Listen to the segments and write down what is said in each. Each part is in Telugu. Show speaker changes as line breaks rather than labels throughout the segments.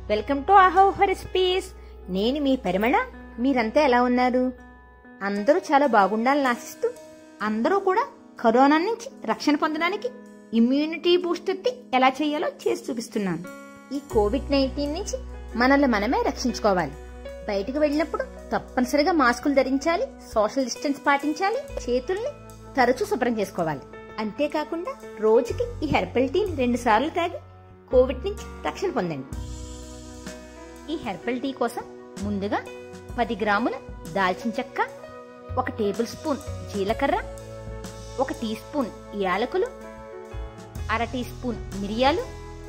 వెల్కమ్ టు అహోహ రెసిపీస్ నేను మీ పరిమళ మీరంతా ఎలా ఉన్నారు అందరూ చాలా బాగుండాలని ఆశిస్తూ అందరూ కూడా కరోనా నుంచి రక్షణ పొందడానికి ఇమ్యూనిటీ బూస్టర్ ఎలా చేయాలో చేసి చూపిస్తున్నాను ఈ కోవిడ్ నైన్టీన్ నుంచి మనల్ని మనమే రక్షించుకోవాలి బయటకు వెళ్ళినప్పుడు తప్పనిసరిగా మాస్కులు ధరించాలి సోషల్ డిస్టెన్స్ పాటించాలి చేతుల్ని తరచూ శుభ్రం చేసుకోవాలి అంతేకాకుండా రోజుకి ఈ హెర్బల్ టీని రెండు సార్లు తాగి కోవిడ్ నుంచి రక్షణ పొందండి ఈ హెర్బల్ టీ కోసం ముందుగా పది గ్రాముల దాల్చిన చెక్క ఒక టేబుల్ స్పూన్ జీలకర్ర ఒక టీ స్పూన్ యాలకులు అర టీ స్పూన్ మిరియాలు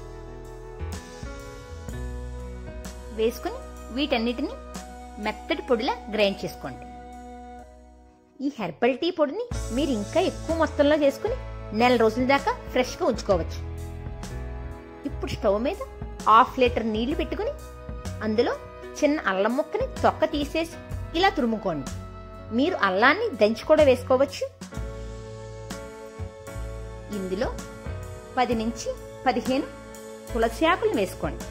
వేసుకుని వీటన్నిటిని మెత్తటి పొడిలా గ్రైండ్ చేసుకోండి ఈ హెర్బల్ టీ పొడిని మీరు ఇంకా ఎక్కువ మొత్తంలో చేసుకుని నెల రోజుల దాకా ఫ్రెష్గా ఉంచుకోవచ్చు ఇప్పుడు స్టవ్ మీద హాఫ్ లీటర్ నీళ్లు పెట్టుకుని అందులో చిన్న అల్లం ముక్కని తొక్క తీసేసి ఇలా తురుముకోండి మీరు అల్లాన్ని దంచి కూడా వేసుకోవచ్చు ఇందులో పది నుంచి పదిహేను తులసి ఆకులు వేసుకోండి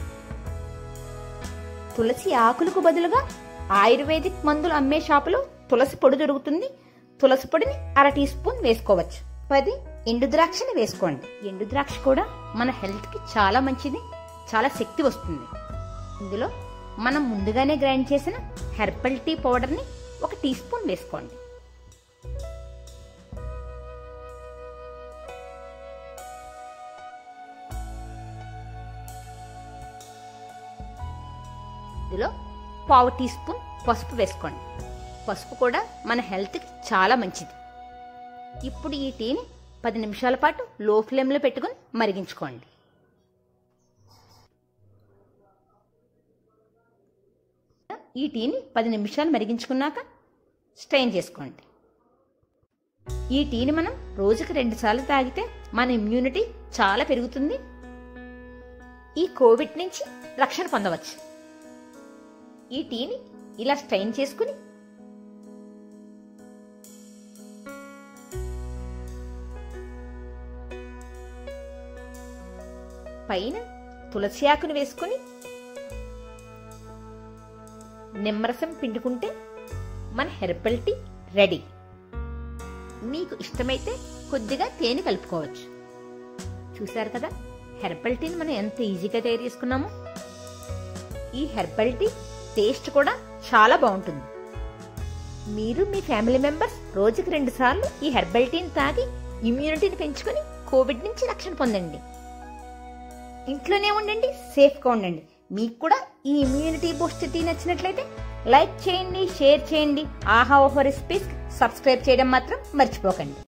తులసి ఆకులకు బదులుగా ఆయుర్వేదిక్ మందులు అమ్మే షాపులో తులసి పొడి దొరుకుతుంది తులసి పొడిని అర టీ స్పూన్ వేసుకోవచ్చు పది ఎండు ద్రాక్షని వేసుకోండి ఎండు ద్రాక్ష కూడా మన హెల్త్ కి చాలా మంచిది చాలా శక్తి వస్తుంది ఇందులో మనం ముందుగానే గ్రైండ్ చేసిన హెర్బల్ టీ పౌడర్ని ఒక టీ స్పూన్ వేసుకోండి ఇందులో పావు టీ స్పూన్ పసుపు వేసుకోండి పసుపు కూడా మన హెల్త్కి చాలా మంచిది ఇప్పుడు ఈ టీని పది నిమిషాల పాటు లో ఫ్లేమ్లో పెట్టుకుని మరిగించుకోండి ఈ టీని పది నిమిషాలు మరిగించుకున్నాక స్ట్రెయిన్ చేసుకోండి ఈ టీని మనం రోజుకి రెండు సార్లు తాగితే మన ఇమ్యూనిటీ చాలా పెరుగుతుంది ఈ కోవిడ్ నుంచి రక్షణ పొందవచ్చు ఈ టీని ఇలా స్ట్రెయిన్ చేసుకుని పైన తులసి ఆకును వేసుకుని నిమ్మరసం పిండుకుంటే మన హెర్బల్ టీ రెడీ మీకు ఇష్టమైతే కొద్దిగా తేనె కలుపుకోవచ్చు చూసారు కదా హెర్బల్ టీని మనం ఎంత ఈజీగా తయారు చేసుకున్నామో ఈ హెర్బల్ టీ టేస్ట్ కూడా చాలా బాగుంటుంది మీరు మీ ఫ్యామిలీ మెంబర్స్ రోజుకి రెండు సార్లు ఈ హెర్బల్ టీని తాగి ఇమ్యూనిటీని పెంచుకొని కోవిడ్ నుంచి రక్షణ పొందండి ఇంట్లోనే ఉండండి సేఫ్గా ఉండండి మీకు కూడా ఈ ఇమ్యూనిటీ బూస్టర్ టీ నచ్చినట్లయితే లైక్ చేయండి షేర్ చేయండి ఆహా ఓహో రెసిపీస్ సబ్స్క్రైబ్ చేయడం మాత్రం మర్చిపోకండి